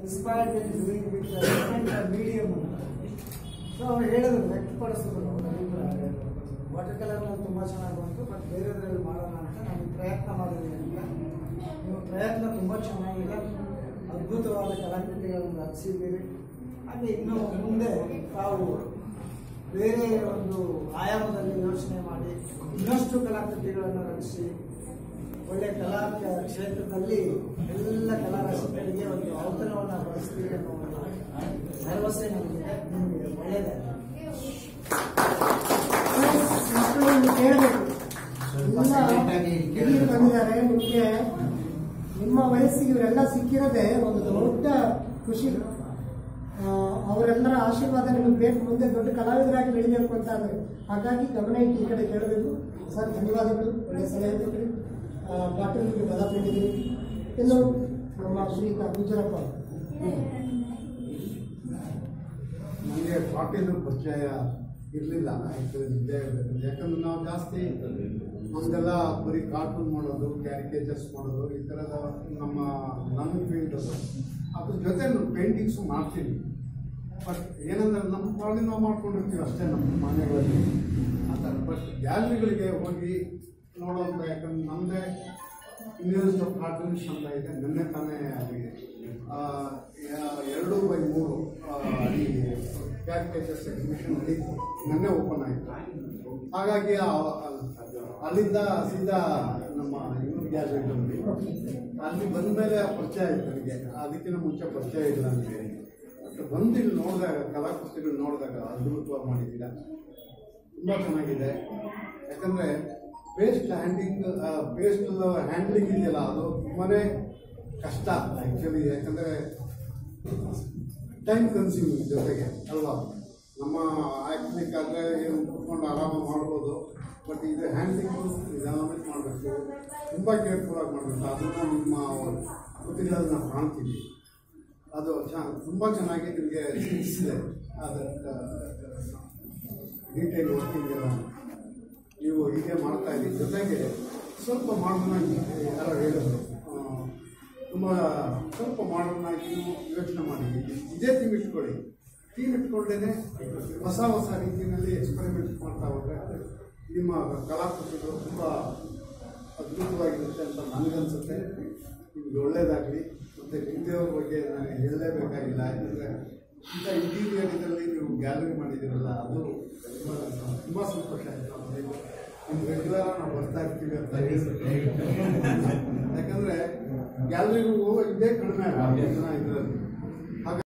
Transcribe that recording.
Inspired that doing with different medium so ಅವ್ರು ಹೇಳಿದ್ರು ವ್ಯಕ್ತಪಡಿಸಿದ್ರು ಅವ್ರ ಅಭಿಪ್ರಾಯ ವಾಟರ್ ಕಲರ್ನಲ್ಲಿ ತುಂಬ ಚೆನ್ನಾಗಿ ಬಂತು ಬಟ್ ಬೇರೆದ್ರಲ್ಲಿ ಮಾಡೋಣ ಅಂತ ನಾನು ಪ್ರಯತ್ನ ಮಾಡಿದ್ದೀನಿ ಅಂತ ನಿಮ್ಮ ಪ್ರಯತ್ನ ತುಂಬ ಚೆನ್ನಾಗಿದೆ ಅದ್ಭುತವಾದ ಕಲಾಕೃತಿಗಳನ್ನು ರಚಿಸಿದ್ದೀರಿ ಹಾಗೆ ಇನ್ನು ಮುಂದೆ ತಾವು ಬೇರೆ ಒಂದು ಆಯಾಮದಲ್ಲಿ ಯೋಚನೆ ಮಾಡಿ ಇನ್ನಷ್ಟು ಕಲಾಕೃತಿಗಳನ್ನು ರಚಿಸಿ ಒಳ್ಳೆ ಕಲಾ ಕ- ಕ್ಷೇತ್ರದಲ್ಲಿ ಎಲ್ಲ ಕಲಾ ರಸಿಕರಿಗೆ ಒಂದು ಔತಣವನ್ನು ಬಳಸ್ತೀವಿ ಅನ್ನೋ ಒಂದು ಭರವಸೆ ನಮಗಿದೆ ನಿಮಗೆ ಒಳ್ಳೆಯದಾಗಲಿ ಮಕ್ಕಳನ್ನು ಕೇಳಬೇಕು ಸ್ವಲ್ಪ ಎಲ್ಲ silent ಆಗಿ ಕೇಳಬೇಕು. ಹಿರಿಯರು ಬಂದಿದ್ದಾರೆ ನಿಮಗೆ ನಿಮ್ಮ ವಯಸ್ಸಿಗೆ ಇವರೆಲ್ಲ ಸಿಕ್ಕಿರೋದೇ ಒಂದು ದೊಡ್ಡ ಖುಷಿ ಆ, ಅವರೆಲ್ಲರ ಆಶೀರ್ವಾದ ನಿಮಗೆ ಬೇಕು ಮುಂದೆ ದೊಡ್ಡ ಕಲಾವಿದರಾಗಿ ಬೆಳಿಬೇಕು ಅಂತ ಆದರೆ ಹಾಗಾಗಿ ಗಮನ ಇಟ್ಟು ಈ ಕಡೆ ಕೇಳಬೇಕು ಸರ್ ಧನ್ಯವಾದಗಳು ಒಳ್ಳೆಯ ಸಲಹೆ ಕೊಟ್ಟರಿ ಡಾಕ್ಟರ್ ನಿಮಗೆ ಬಲ ನೀಡಿದ್ದೀರಿ ಇನ್ನು ನಮ್ಮ ಶ್ರೀಯುತ ಗುಜರಪ್ಪ ನನಗೆ ಪಾಟೀಲ್ ಪರಿಚಯ ಇರಲಿಲ್ಲ ಯಾಕಂದ್ರೆ ನಾವು ಜಾಸ್ತಿ ನಮ್ದೆಲ್ಲ ಬರೀ ಕಾರ್ಟೂನ್ ಮಾಡೋದು ಕ್ಯಾರಿಕೇಚರ್ಸ್ ಮಾಡೋದು ಈ ಥರದ ನಮ್ಮ ನನ್ನ ಫೀಲ್ಡ್ ಅದು ಅದ್ರ ಜೊತೆ ನಾನು ಪೇಂಟಿಂಗ್ಸು ಮಾಡ್ತೀನಿ ಬಟ್ ಏನಂದ್ರೆ ನಮ್ಮ ಪಾಳಿ ನಾವು ಮಾಡ್ಕೊಂಡಿರ್ತೀವಿ ಅಷ್ಟೇ ನಮ್ಮ ಮನೆಗಳಲ್ಲಿ ಆ ಥರ ಬಟ್ ಗ್ಯಾಲರಿಗಳಿಗೆ ಹೋಗಿ ನೋಡೋಂಥ ಯಾಕಂದ್ರೆ ನಮ್ಮದೇ ಇಂಡಿಯನ್ಸ್ ಆಫ್ ಕಾರ್ಟೂನ್ಸ್ ಅಂತ ಇದೆ ನಿನ್ನೆ ತಾನೇ ಆಗಿದೆ ಆ, ಯ- ಎರಡು ಬೈ ಮೂರು ಆ, ಈ ಕ್ಯಾರಿಕೇಚರ್ಸ್ ಎಕ್ಸಿಬಿಷನ್ ನಡೀತು ನಿನ್ನೆ ಓಪನ್ ಆಯಿತು ಹಾಗಾಗಿ ಆ- ಆ- ಅಲ್ಲಿಂದ ಸೀದಾ ನಮ್ಮ ಇವ್ರ ಗ್ಯಾಲರಿ ಬಂದ್ವಿ ಅಲ್ಲಿ ಬಂದ ಮೇಲೆ ಪರಿಚಯ ಆಯ್ತು ನನಗೆ ಅದಕ್ಕಿಂತ ಮುಂಚೆ ಪರಿಚಯ ಇಲ್ಲ ನನಗೆ ಬಟ್ ಬಂದು ಇಲ್ಲಿ ನೋಡಿದಾಗ ಕಲಾಕೃತಿಗಳು ನೋಡಿದಾಗ ಅದ್ಭುತವಾಗಿ ಮಾಡಿದ್ದೀರ ತುಂಬ ಚೆನ್ನಾಗಿದೆ ಯಾಕಂದರೆ ಪೇಸ್ಟ್ ಹ್ಯಾಂಡಿಂಗ್ ಪೇಸ್ಟ್ ಹ್ಯಾಂಡ್ಲಿಂಗ್ ಇದೆಯಲ್ಲ ಅದು ತುಂಬಾ ಕಷ್ಟ ಆ್ಯಕ್ಚುಲಿ ಯಾಕಂದರೆ ಟೈಮ್ ಕನ್ಸ್ಯೂಮಿಂಗ್ ಜೊತೆಗೆ ಅಲ್ವಾ ನಮ್ಮ ಹಾಕ್ಲಿಕ್ಕಾದ್ರೆ ಏನು ಕುತ್ಕೊಂಡು ಆರಾಮಾಗಿ ಮಾಡ್ಬೋದು ಬಟ್ ಇದು ಹ್ಯಾಂಡ್ಲಿಂಗು ನಿಧಾನವಾಗಿ ಮಾಡಬೇಕು ತುಂಬ ಕೇರ್ಫುಲ್ಲಾಗಿ ಮಾಡಬೇಕು ಅದನ್ನು ನಿಮ್ಮ ಕೃತಿಗಳಲ್ಲಿ ನಾವು ಕಾಣ್ತೀವಿ ಅದು ಚ ತುಂಬ ಚೆನ್ನಾಗಿ ನಿಮಗೆ ಸಿಕ್ಕಿಸಿದೆ ಅದಕ್ಕೆ ಡೀಟೇಲ್ ವರ್ಕಿಂಗ್ ಎಲ್ಲ ನೀವು ಹೀಗೆ ಮಾಡ್ತಾ ಇದ್ದೀವಿ ಜೊತೆಗೆ ಸ್ವಲ್ಪ ಮಾಡರ್ನ್ ಆಗಿ ಯಾರೋ ಹೇಳಿದ್ರು ಆ, ತುಂಬ ಸ್ವಲ್ಪ ಮಾಡರ್ನ್ ಆಗಿ ನೀವು ಯೋಚನೆ ಮಾಡಿ ಇದೇ ಥೀಮ್ ಇಟ್ಕೊಳ್ಳಿ ಥೀಮ್ ಇಟ್ಕೊಂಡೇ ಹೊಸ ಹೊಸ ರೀತಿಯಲ್ಲಿ ಎಕ್ಸ್ಪೆರಿಮೆಂಟ್ ಮಾಡ್ತಾ ಹೋದ್ರೆ ನಿಮ್ಮ ಕಲಾಕೃತಿಗಳು ತುಂಬ ಅದ್ಭುತವಾಗಿರುತ್ತೆ ಅಂತ ನನಗನ್ಸುತ್ತೆ ನಿಮ್ಗೆ ಒಳ್ಳೇದಾಗಲಿ ಮತ್ತು ನಿಮ್ಮದೇವ್ರ ಬಗ್ಗೆ ನಾನು ಹೇಳಲೇಬೇಕಾಗಿಲ್ಲ ಯಾಕಂದರೆ ಇಂಥ ಇಂಟೀರಿಯರ್ ಇದರಲ್ಲಿ ನೀವು ಗ್ಯಾಲರಿ ಮಾಡಿದ್ದೀರಲ್ಲ ಅದು ತುಂಬ ತುಂಬ ಸಂತೋಷ ಆಯಿತು ನಿಮ್ಮ ರೆಗ್ಯುಲರ್ ನಾವು ಬರ್ತಾ ಇರ್ತೀವಿ ಅಂತ ಯಾಕಂದರೆ ಗ್ಯಾಲರಿಗೂ ಇದೇ ಕಡಿಮೆ ಆಗುತ್ತೆ ಜನ ಇದರಲ್ಲಿ